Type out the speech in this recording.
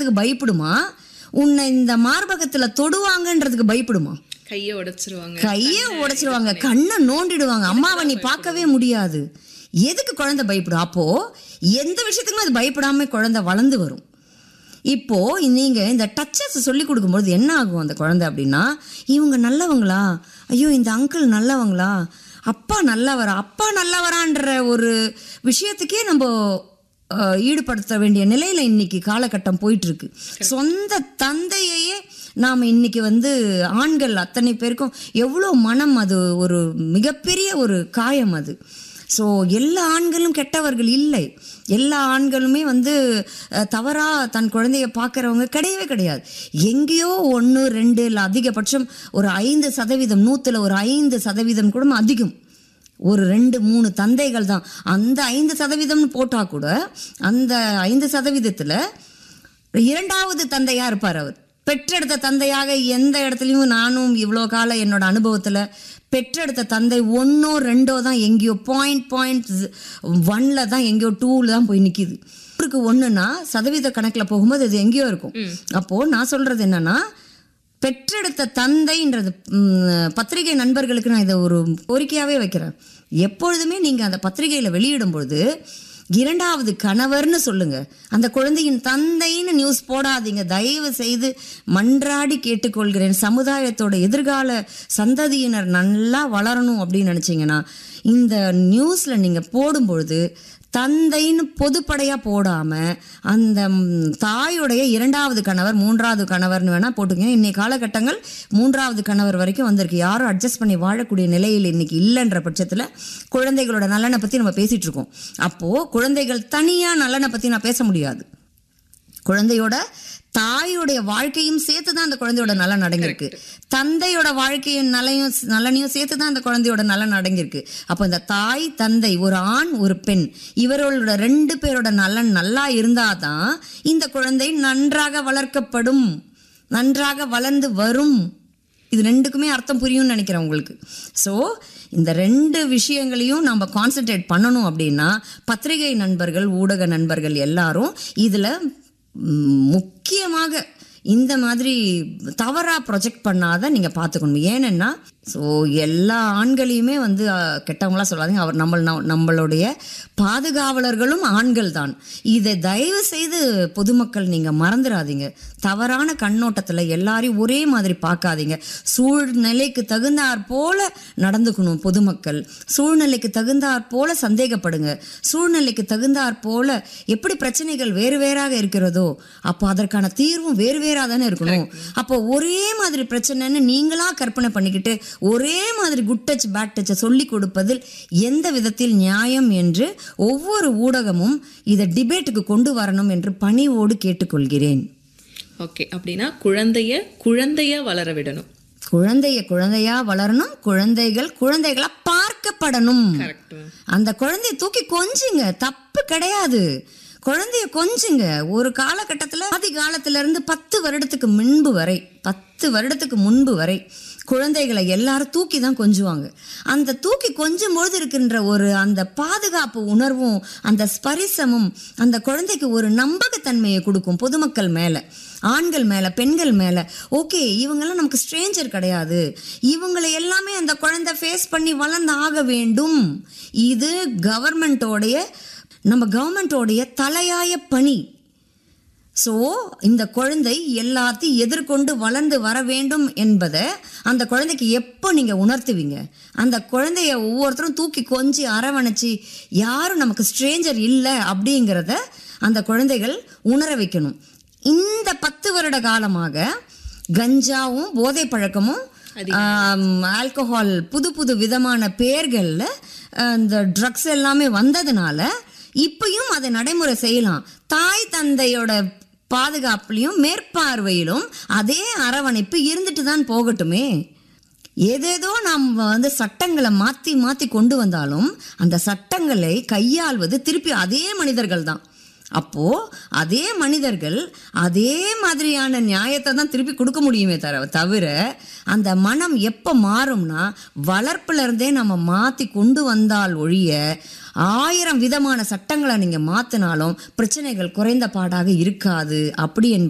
பார்க்கறதுக்கு பயப்படுமா உன்னை இந்த மார்பகத்துல தொடுவாங்கன்றதுக்கு பயப்படுமா கையை உடைச்சிருவாங்க கையை உடைச்சிருவாங்க கண்ணை நோண்டிடுவாங்க அம்மாவை நீ பார்க்கவே முடியாது எதுக்கு குழந்தை பயப்படும் அப்போ எந்த விஷயத்துக்குமே அது பயப்படாம குழந்தை வளர்ந்து வரும் இப்போ நீங்க இந்த டச்சஸ் சொல்லி கொடுக்கும்போது என்ன ஆகும் அந்த குழந்தை அப்படின்னா இவங்க நல்லவங்களா ஐயோ இந்த அங்கிள் நல்லவங்களா அப்பா நல்லவரா அப்பா நல்லவரான்ற ஒரு விஷயத்துக்கே நம்ம அஹ், ஈடுபடுத்த வேண்டிய நிலையில இன்னைக்கு காலகட்டம் போயிட்டு இருக்கு சொந்த தந்தையையே நாம் இன்னைக்கு வந்து ஆண்கள் அத்தனை பேருக்கும் எவ்வளோ மனம் அது ஒரு மிகப்பெரிய ஒரு காயம் அது ஸோ எல்லா ஆண்களும் கெட்டவர்கள் இல்லை எல்லா ஆண்களுமே வந்து அஹ், தவறா தன் குழந்தைய பார்க்குறவங்க கிடையவே கிடையாது எங்கேயோ ஒன்று ரெண்டு இல்லை அதிகபட்சம் ஒரு ஐந்து சதவீதம் நூற்றுல ஒரு ஐந்து சதவீதம் கூட அதிகம் ஒரு ரெண்டு மூணு தந்தைகள் தான் அந்த ஐந்து சதவீதம்னு போட்டால் கூட அந்த ஐந்து சதவீதத்தில் இரண்டாவது தந்தையா இருப்பார் அவர் பெற்றெடுத்த தந்தையாக எந்த இடத்துலையும் நானும் இவ்வளோ கால என்னோட அனுபவத்தில் பெற்றெடுத்த தந்தை ஒன்றோ ரெண்டோ தான் எங்கேயோ பாயிண்ட் பாயிண்ட் ஒன்ல தான் எங்கேயோ டூவில் தான் போய் நிற்கிது நூறுக்கு ஒன்றுனா சதவீத கணக்கில் போகும்போது அது எங்கேயோ இருக்கும் அப்போது நான் சொல்கிறது என்னன்னா பெற்றெடுத்த தந்தைன்றது ம், பத்திரிகை நண்பர்களுக்கு நான் இதை ஒரு கோரிக்கையாகவே வைக்கிறேன் எப்பொழுதுமே நீங்கள் அந்த பத்திரிகையில் வெளியிடும் பொழுது இரண்டாவது கணவர்னு சொல்லுங்க அந்த குழந்தையின் தந்தைன்னு நியூஸ் போடாதீங்க தயவு செய்து மன்றாடி கேட்டுக்கொள்கிறேன் சமுதாயத்தோட எதிர்கால சந்ததியினர் நல்லா வளரணும் அப்படின்னு நினச்சிங்கன்னா இந்த நியூஸில் நீங்கள் போடும்பொழுது தந்தைன்னு பொதுப்படையா போடாம அந்த ம், தாயுடைய இரண்டாவது கணவர் மூன்றாவது கணவர்னு வேணா போட்டுங்க இன்னைக்கு காலகட்டங்கள் மூன்றாவது கணவர் வரைக்கும் வந்திருக்கு யாரும் அட்ஜஸ்ட் பண்ணி வாழக்கூடிய நிலையில் இன்னைக்கு இல்லைன்ற பட்சத்துல குழந்தைகளோட நலனை பத்தி நம்ம பேசிட்டு இருக்கோம் அப்போ குழந்தைகள் தனியா நலனை பத்தி நான் பேச முடியாது குழந்தையோட தாயோடைய வாழ்க்கையும் சேர்த்து தான் அந்த குழந்தையோட நலன் அடங்கியிருக்கு தந்தையோட வாழ்க்கையின் நலையும் நலனையும் சேர்த்து தான் அந்த குழந்தையோட நலன் அடங்கியிருக்கு அப்போ இந்த தாய் தந்தை ஒரு ஆண் ஒரு பெண் இவர்களோட ரெண்டு பேரோட நலன் நல்லா இருந்தாதான் இந்த குழந்தை நன்றாக வளர்க்கப்படும் நன்றாக வளர்ந்து வரும் இது ரெண்டுக்குமே அர்த்தம் புரியும்னு நினைக்கிறேன் உங்களுக்கு ஸோ இந்த ரெண்டு விஷயங்களையும் நம்ம கான்சென்ட்ரேட் பண்ணணும் அப்படின்னா பத்திரிகை நண்பர்கள் ஊடக நண்பர்கள் எல்லாரும் இதில் முக்கியமாக இந்த மாதிரி தவறா ப்ரொஜெக்ட் பண்ணாத நீங்கள் பார்த்துக்கணும் ஏனென்னா ஸோ எல்லா ஆண்களையுமே வந்து அஹ், கெட்டவங்களா சொல்லாதீங்க அவர் நம்ம நம்- நம்மளுடைய பாதுகாவலர்களும் ஆண்கள் தான் இதை தயவு செய்து பொதுமக்கள் நீங்கள் மறந்துடாதீங்க தவறான கண்ணோட்டத்தில் எல்லாரையும் ஒரே மாதிரி பார்க்காதீங்க சூழ்நிலைக்கு தகுந்தாற் போல நடந்துக்கணும் பொதுமக்கள் சூழ்நிலைக்கு தகுந்தாற் போல சந்தேகப்படுங்க சூழ்நிலைக்கு தகுந்தாற் போல எப்படி பிரச்சனைகள் வேறு வேறாக இருக்கிறதோ அப்போ அதற்கான தீர்வும் வேறு வேறாக தானே இருக்கணும் அப்போ ஒரே மாதிரி பிரச்சனைன்னு நீங்களா கற்பனை பண்ணிக்கிட்டு ஒரே மாதிரி குட் டச் பேட் டச்சை சொல்லி கொடுப்பதில் எந்த விதத்தில் நியாயம் என்று ஒவ்வொரு ஊடகமும் இதை டிபேட்டுக்கு கொண்டு வரணும் என்று பணிவோடு கேட்டுக்கொள்கிறேன் ஓகே அப்படின்னா குழந்தைய குழந்தைய வளர விடணும் குழந்தைய குழந்தையா வளரணும் குழந்தைகள் குழந்தைகளா பார்க்கப்படணும் கரெக்ட் அந்த குழந்தைய தூக்கி கொஞ்சுங்க தப்பு கிடையாது குழந்தைய கொஞ்சுங்க ஒரு காலகட்டத்தில் ஆதி காலத்துல இருந்து பத்து வருடத்துக்கு முன்பு வரை பத்து வருடத்துக்கு முன்பு வரை குழந்தைகளை எல்லாரும் தூக்கி தான் கொஞ்சுவாங்க அந்த தூக்கி கொஞ்சும் பொழுது இருக்கின்ற ஒரு அந்த பாதுகாப்பு உணர்வும் அந்த ஸ்பரிசமும் அந்த குழந்தைக்கு ஒரு நம்பகத்தன்மையை கொடுக்கும் பொதுமக்கள் மேல ஆண்கள் மேல பெண்கள் மேல ஓகே இவங்கெல்லாம் நமக்கு ஸ்ட்ரேஞ்சர் கிடையாது இவங்களை எல்லாமே அந்த குழந்தை ஃபேஸ் பண்ணி வளர்ந்து ஆக வேண்டும் இது கவர்மெண்ட்டோடைய நம்ம கவர்மெண்ட்டோடைய தலையாய பணி ஸோ இந்த குழந்தை எல்லாத்தையும் எதிர்கொண்டு வளர்ந்து வர வேண்டும் என்பதை அந்த குழந்தைக்கு எப்போ நீங்கள் உணர்த்துவீங்க அந்த குழந்தைய ஒவ்வொருத்தரும் தூக்கி கொஞ்சி அரவணைச்சி யாரும் நமக்கு ஸ்ட்ரேஞ்சர் இல்லை அப்படிங்கிறத அந்த குழந்தைகள் உணர வைக்கணும் இந்த பத்து வருட காலமாக கஞ்சாவும் போதை பழக்கமும் ஆல்கஹால் புது புது விதமான பெயர்களில் இந்த ட்ரக்ஸ் எல்லாமே வந்ததுனால இப்பயும் அதை நடைமுறை செய்யலாம் தாய் தந்தையோட பாதுகாப்புலையும் மேற்பார்வையிலும் அதே அரவணைப்பு இருந்துட்டு தான் போகட்டுமே ஏதேதோ நாம் வந்து சட்டங்களை மாற்றி மாற்றி கொண்டு வந்தாலும் அந்த சட்டங்களை கையாள்வது திருப்பி அதே மனிதர்கள் தான் அப்போ அதே மனிதர்கள் அதே மாதிரியான நியாயத்தை தான் திருப்பி கொடுக்க முடியுமே தர தவிர அந்த மனம் எப்போ மாறும்னா வளர்ப்புல இருந்தே நம்ம மாற்றி கொண்டு வந்தால் ஒழிய ஆயிரம் விதமான சட்டங்களை நீங்கள் மாற்றினாலும் பிரச்சனைகள் குறைந்த பாடாக இருக்காது அப்படி என்பது